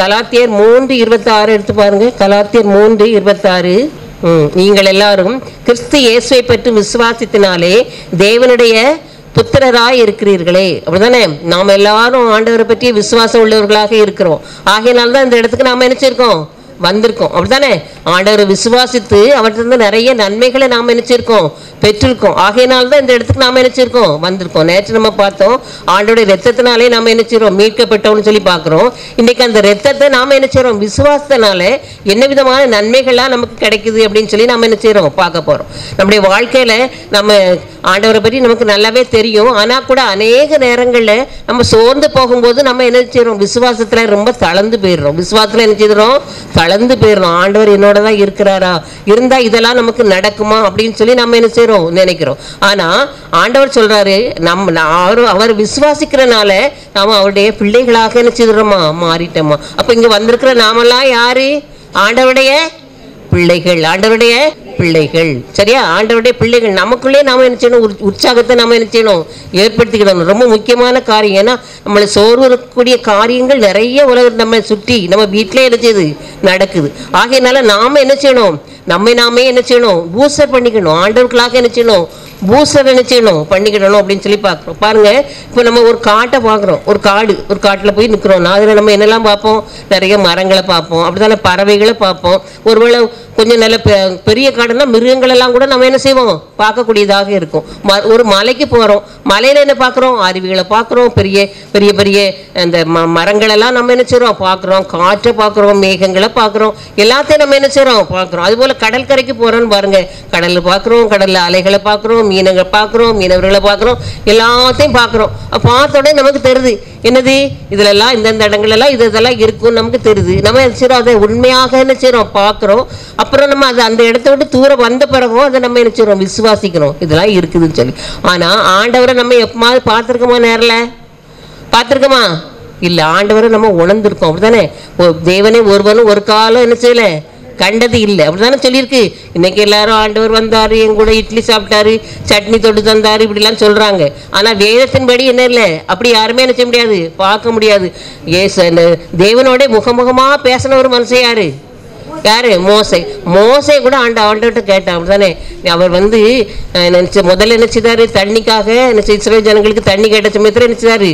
கலாத்தியர் மூன்று இருபத்தாறு எடுத்து பாருங்க கலாத்தியர் மூன்று இருபத்தாறு ம், நீங்கள் எல்லாரும் கிறிஸ்து இயேசுவை பற்றி விசுவாசத்தினாலே தேவனுடைய புத்திரராய் இருக்கிறீர்களே அப்படிதானே நாம் எல்லாரும் ஆண்டவரை பற்றி விசுவாசம் உள்ளவர்களாக இருக்கிறோம் ஆகையினால தான் இந்த இடத்துக்கு நாம நினைச்சிருக்கோம் வந்திருக்கோம் அப்படிதானே ஆண்டவரை விசுவாசித்து அவற்றிலிருந்து நிறைய நன்மைகளை நாம் நினைச்சிருக்கோம் பெற்றிருக்கோம் ஆகையினால தான் இந்த இடத்துக்கு நாம நினைச்சிருக்கோம் வந்திருக்கோம் நேற்று நம்ம பார்த்தோம் ஆண்டோடைய ரத்தத்தினாலே நாம நினைச்சிரோம் மீட்கப்பட்டோம்னு சொல்லி பார்க்குறோம் இன்னைக்கு அந்த ரத்தத்தை நாம நினைச்சிரோம் விசுவாசத்தினால என்ன விதமான நன்மைகள்லாம் நமக்கு கிடைக்குது அப்படின்னு சொல்லி நாம நினைச்சிரோம் பார்க்க போறோம் நம்முடைய வாழ்க்கையில நம்ம ஆண்டவரை பற்றி நமக்கு நல்லாவே தெரியும் ஆனா கூட அநேக நேரங்கள்ல நம்ம சோர்ந்து போகும்போது நம்ம என்ன செய்றோம் விசுவாசத்துல ரொம்ப தளர்ந்து போயிடுறோம் விசுவாசத்துல என்ன செய்கிறோம் தளர்ந்து போயிடுறோம் ஆண்டவர் என்னோட தான் இருக்கிறாரா இருந்தா இதெல்லாம் நமக்கு நடக்குமா அப்படின்னு சொல்லி நம்ம என்ன செய்றோம் நினைக்கிறோம் ஆனா ஆண்டவர் சொல்றாரு நம்ம நான் அவர் அவர் விசுவாசிக்கிறனால நாம அவருடைய பிள்ளைகளாக என்ன செய்துறோமா மாறிட்டோமா அப்ப இங்க வந்திருக்கிற நாமெல்லாம் யாரு ஆண்டவருடைய பிள்ளைகள் ஆண்டவருடைய பிள்ளைகள் சரியா ஆண்டவருடைய பிள்ளைகள் நமக்குள்ளே நாம என்ன செய்யணும் உற்- உற்சாகத்தை நாம என்ன செய்யணும் ஏற்படுத்திக்கிடணும் ரொம்ப முக்கியமான காரியம் ஏன்னா நம்மளை சோர்வக்கூடிய காரியங்கள் நிறைய உலகம் நம்ம சுற்றி நம்ம வீட்டிலே என்ன செய்யுது நடக்குது ஆகையினால நாம என்ன செய்யணும் நம்மை நாமே என்ன செய்யணும் பூஸ்டர் பண்ணிக்கணும் ஆண்டவர்களாக என்ன செய்யணும் பூஸ்டர் என்ன செய்யணும் பண்ணிக்கிடணும் அப்படின்னு சொல்லி பார்க்குறோம் பாருங்க இப்போ நம்ம ஒரு காட்டை பார்க்குறோம் ஒரு காடு ஒரு காட்டில் போய் நிற்கிறோம்னா அதில் நம்ம என்னெல்லாம் பார்ப்போம் நிறைய மரங்களை பார்ப்போம் அப்படிதானே பறவைகளை பார்ப்போம் ஒருவேளை கொஞ்சம் நல்ல பெ- பெரிய காடுனா மிருகங்கள் எல்லாம் கூட நம்ம என்ன செய்வோம் பார்க்கக்கூடியதாக இருக்கும் ம- ஒரு மலைக்கு போகிறோம் மலையில் என்ன பார்க்குறோம் அருவிகளை பார்க்குறோம் பெரிய பெரிய பெரிய அந்த ம மரங்களெல்லாம் நம்ம என்ன செய்கிறோம் பார்க்குறோம் காற்றை பார்க்குறோம் மேகங்களை பார்க்குறோம் எல்லாத்தையும் நம்ம என்ன செய்கிறோம் பார்க்குறோம் அதுபோல் கடற்கரைக்கு போகிறோன்னு பாருங்க கடலில் பார்க்குறோம் கடலில் அலைகளை பார்க்குறோம் மீனங்களை பார்க்குறோம் மீனவர்களை பார்க்குறோம் எல்லாத்தையும் பார்க்குறோம் பார்த்த உடனே நமக்கு தெரியுது என்னது இதுலெல்லாம் இந்தந்த இடங்கள்லாம் இது இதெல்லாம் இருக்கும்னு நமக்கு தெரியுது நம்ம என்ன செய்கிறோம் அதை உண்மையாக என்ன செய்கிறோம் பார்க்குறோம் அப்புறம் நம்ம அது அந்த இடத்த விட்டு தூரம் வந்த பிறகும் அதை நம்ம என்ன செய்கிறோம் விசுவாசிக்கிறோம் இதெல்லாம் இருக்குதுன்னு சொல்லி ஆனால் ஆண்டவரை நம்ம எப்பமாவது பார்த்துருக்கோமா நேரில் பார்த்துருக்கோமா இல்லை ஆண்டவரை நம்ம உணர்ந்திருக்கோம் அப்படிதானே ஓ, தேவனே ஒருவனும் ஒரு காலம் என்ன செய்யல கண்டது இல்லை அப்படிதானே சொல்லியிருக்கு இன்னைக்கு எல்லாரும் ஆண்டவர் வந்தாரு என் கூட இட்லி சாப்பிட்டாரு சட்னி தொட்டு தந்தாரு இப்படிலாம் சொல்றாங்க ஆனா வேதத்தின்படி என்ன இல்லை அப்படி யாருமே என்ன செய்ய முடியாது பார்க்க முடியாது ஏசு அந்த தேவனோட முகமுகமா பேசின ஒரு மனுஷன் யாரு யாரு மோசை மோசை கூட ஆண்ட ஆண்டவர்கிட்ட கேட்டான் அப்படிதானே அவர் வந்து அஹ், நினைச்ச முதல்ல என்ன செய்தாரு தண்ணிக்காக என்ன செய்ய இஸ்ரேல் ஜனங்களுக்கு தண்ணி கேட்ட சமயத்தில் என்ன செய்தாரு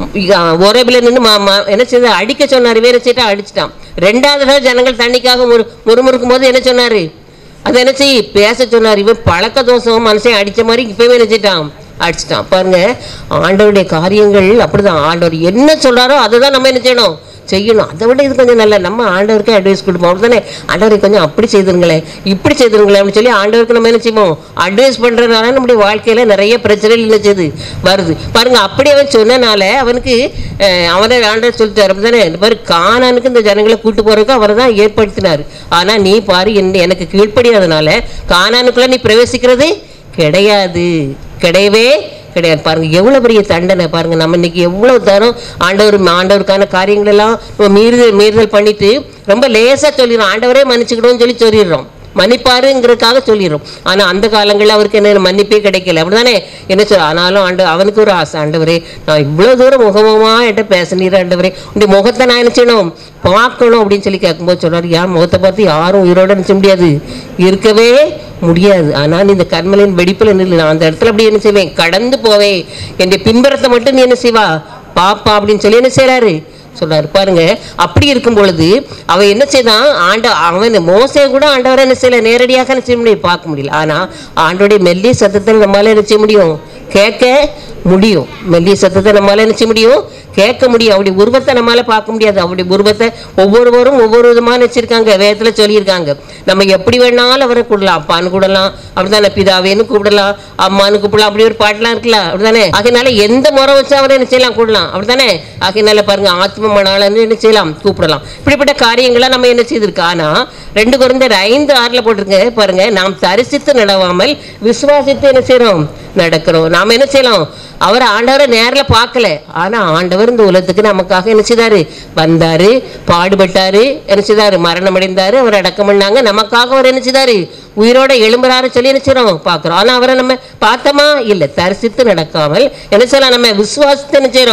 ஒரேபில் நின்று என்ன செய்தார் அடிக்க சொன்னார் வேற செய்யிட்டா அடிச்சிட்டான் ரெண்டாவது தடவை ஜனங்கள் தண்ணிக்காக முறு முறுமுறுக்கும் போது என்ன சொன்னாரு அது என்ன செய் பேச சொன்னார் இவன் பழக்க தோஷம் மனுஷன் அடிச்ச மாதிரி இப்பவே என்ன செய்யிட்டான் அடிச்சிட்டான் பாருங்க ஆண்டவருடைய காரியங்கள் அப்படிதான் ஆண்டவர் என்ன சொல்றாரோ அதை தான் நம்ம என்ன செய்யணும் செய்யணும் அதை விட இது கொஞ்சம் நல்ல நம்ம ஆண்டவருக்கு அட்வைஸ் கொடுப்போம் அப்படிதானே ஆண்டவரை கொஞ்சம் அப்படி செய்திருங்களேன் இப்படி செய்திருங்களேன் அப்படின்னு சொல்லி ஆண்டவருக்கு நம்ம என்ன செய்வோம் அட்வைஸ் பண்றதுனால நம்முடைய வாழ்க்கையில நிறைய பிரச்சனைகள் என்ன செய்யுது வருது பாருங்க அப்படி அவன் சொன்னனால அவனுக்கு அஹ், அவனை ஆண்டவர் சொல்லிட்டாரு அப்படிதானே இந்த மாதிரி கானானுக்கு இந்த ஜனங்களை கூட்டு போறதுக்கு அவர் தான் ஏற்படுத்தினார் ஆனா நீ பாரு என்ன எனக்கு கீழ்ப்படியாதனால கானானுக்குள்ள நீ பிரவேசிக்கிறது கிடையாது கிடையவே கிடையாது பாருங்க எவ்வளவு பெரிய தண்டனை பாருங்க நம்ம இன்னைக்கு எவ்வளவு தரம் ஆண்டவர் ஆண்டவருக்கான காரியங்கள் எல்லாம் நம்ம மீறுதல் மீறுதல் பண்ணிட்டு ரொம்ப லேசா சொல்லிடுறோம் ஆண்டவரே மன்னிச்சுக்கிடுவோம்னு சொல்லி சொல்லிடுறோம் மன்னிப்பாருங்கிறதுக்காக சொல்லிடுறோம் ஆனா அந்த காலங்களில் அவருக்கு என்ன மன்னிப்பே கிடைக்கல அப்படிதானே என்ன சொல் ஆனாலும் ஆண்டு அவனுக்கு ஒரு ஆசை ஆண்டவரே நான் இவ்வளவு தூரம் முகமுகமா என்கிட்ட பேசினீர் ஆண்டவரே உடைய முகத்தை நான் என்ன செய்யணும் பார்க்கணும் அப்படின்னு சொல்லி கேட்கும்போது சொல்றாரு யார் முகத்தை பார்த்து யாரும் உயிரோட நினைச்ச முடியாது இருக்கவே முடியாது ஆனால் இந்த கர்மலின் வெடிப்பில் நில்லு நான் அந்த இடத்துல அப்படி என்ன செய்வேன் கடந்து போவேன் என்னுடைய பின்புறத்தை மட்டும் நீ என்ன செய்வா பாப்பா அப்படின்னு சொல்லி என்ன செய்றாரு சொல்றாரு பாருங்க அப்படி இருக்கும் பொழுது அவன் என்ன செய்தான் ஆண்ட அவன் மோசையை கூட ஆண்டவரை என்ன செய்யல நேரடியாக என்ன செய்ய முடியும் பார்க்க முடியல ஆனா ஆண்டோடைய மெல்லிய சத்தத்தை நம்மளால என்ன செய்ய முடியும் கேட்க முடியும் மெல்லிய சத்தத்தை நம்மளால என்ன செய்ய முடியும் கேட்க முடியும் அவருடைய உருவத்தை நம்மளால பார்க்க முடியாது அவருடைய உருவத்தை ஒவ்வொருவரும் ஒவ்வொரு விதமா வச்சிருக்காங்க வேதத்துல சொல்லியிருக்காங்க நம்ம எப்படி வேணாலும் அவரை கூடலாம் அப்பான்னு கூடலாம் அப்படிதானே பிதாவேன்னு கூப்பிடலாம் அம்மான்னு கூப்பிடலாம் அப்படி ஒரு பாட்டுலாம் இருக்குல்ல அப்படிதானே ஆகையினால எந்த முறை வச்சு அவரை என்ன செய்யலாம் கூடலாம் அப்படிதானே ஆகையினால பாருங்க ஆத்ம மணாளன்னு என்ன செய்யலாம் கூப்பிடலாம் இப்படிப்பட்ட காரியங்களை நம்ம என்ன செய்திருக்கோம் ஆனா ரெண்டு குழந்தையர் ஐந்து ஆறுல போட்டிருக்க பாருங்க நாம் தரிசித்து நடவாமல் விசுவாசித்து என்ன செய்றோம் நடக்கிறோம் நாம என்ன செய்யலாம் அவர் ஆண்டவரை நேரில் பார்க்கல ஆனா ஆண்டவர் இந்த உலகத்துக்கு நமக்காக என்ன செய்தாரு வந்தாரு பாடுபட்டாரு என்ன செய்தாரு மரணம் அடைந்தாரு அவர் அடக்கம் பண்ணாங்க நமக்காக அவர் என்ன செய்தாரு உயிரோட எழும்புறாரு சொல்லி என்ன செய்றோம் பார்க்குறோம் ஆனா அவரை நம்ம பார்த்தோமா இல்லை தரிசித்து நடக்காமல் என்ன செய்யலாம் நம்ம விசுவாசித்து என்ன செய்றோம்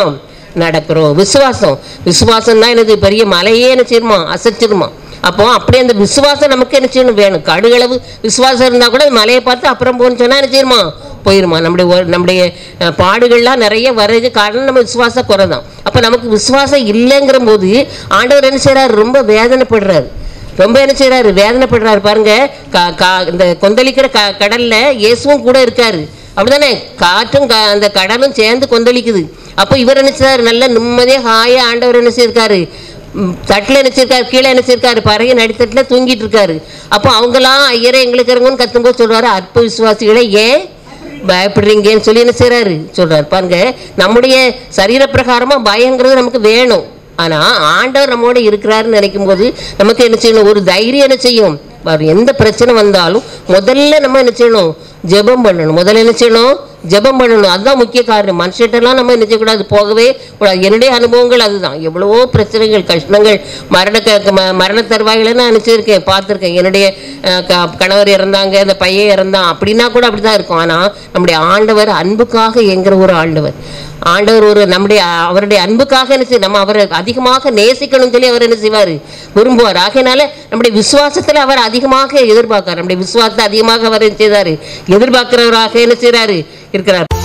நடக்கிறோம் விசுவாசம் விசுவாசம் தான் எனது பெரிய மலையே என்ன செய்யுமா அசைச்சிருமா அப்போ அப்படியே அந்த விசுவாசம் நமக்கு என்ன செய்யணும் வேணும் கடுகளவு விசுவாசம் இருந்தால் கூட அந்த மலையை பார்த்து அப்புறம் போகணும்னு சொன்னால் என்ன செய்யுமா போயிருமா நம்முடைய ஒரு- நம்முடைய அஹ், பாடுகள்லாம் நிறைய வர்றதுக்கு காரணம் நம்ம விசுவாச குறை தான் அப்போ நமக்கு விசுவாசம் இல்லைங்கிற போது ஆண்டவர் என்ன செய்றாரு ரொம்ப வேதனைப்படுறாரு ரொம்ப என்ன செய்றாரு வேதனைப்படுறாரு பாருங்க கா- கா- இந்த கொந்தளிக்கிற க கடல்ல இயேசுவும் கூட இருக்காரு அப்படிதானே காற்றும் க- அந்த கடலும் சேர்ந்து கொந்தளிக்குது அப்போ இவர் என்ன செய்றாரு நல்ல நிம்மதியாக ஹாயா ஆண்டவர் என்ன செய்யிருக்காரு ம், தட்டில் நினைச்சிருக்காரு கீழே நினைச்சிருக்காரு பறவை நடித்தட்டில் தூங்கிட்டு இருக்காரு அப்போ அவங்களாம் ஐயரே எங்களுக்கு இறங்குன்னு கத்தும்போது சொல்றாரு அற்ப விசுவாசிகளை ஏன் பயப்படுறீங்கன்னு சொல்லி என்ன செய்றாரு சொல்றாரு பாருங்க நம்முடைய சரீர பிரகாரமா பயங்கிறது நமக்கு வேணும் ஆனா ஆண்டவர் நம்மோட இருக்கிறாருன்னு நினைக்கும் போது நமக்கு என்ன செய்யணும் ஒரு தைரியம் என்ன செய்யும் பாரு, எந்த பிரச்சனை வந்தாலும் முதல்ல நம்ம என்ன செய்யணும் ஜெபம் பண்ணணும் முதல்ல என்ன செய்யணும் ஜெபம் பண்ணணும் அதுதான் முக்கிய காரணம் மனுஷட்டெல்லாம் நம்ம என்ன செய்யக்கூடாது போகவே கூடாது என்னுடைய அனுபவங்கள் அதுதான் எவ்வளவோ பிரச்சனைகள் கஷ்டங்கள் மரண க- ம- மரண தருவாய்களை நான் நினச்சிருக்கேன் பார்த்துருக்கேன் என்னுடைய அஹ், க- கணவர் இறந்தாங்க அந்த பையன் இறந்தான் அப்படின்னா கூட அப்படி தான் இருக்கும் ஆனால் நம்முடைய ஆண்டவர் அன்புக்காக என்கிற ஒரு ஆண்டவர் ஆண்டவர் ஒரு நம்முடைய அவருடைய அன்புக்காக என்ன செய்ய நம்ம அவரை அதிகமாக நேசிக்கணும்னு சொல்லி அவர் என்ன செய்வார் விரும்புவார் ஆகையினால நம்முடைய விசுவாசத்தில் அவர் அதிகமாக எதிர்பார்க்கார் நம்முடைய விசுவாசத்தை அதிகமாக அவர் என்ன செய்தார் எதிர்பார்க்கிறவராக என்ன செய்றாரு இருக்கிறார்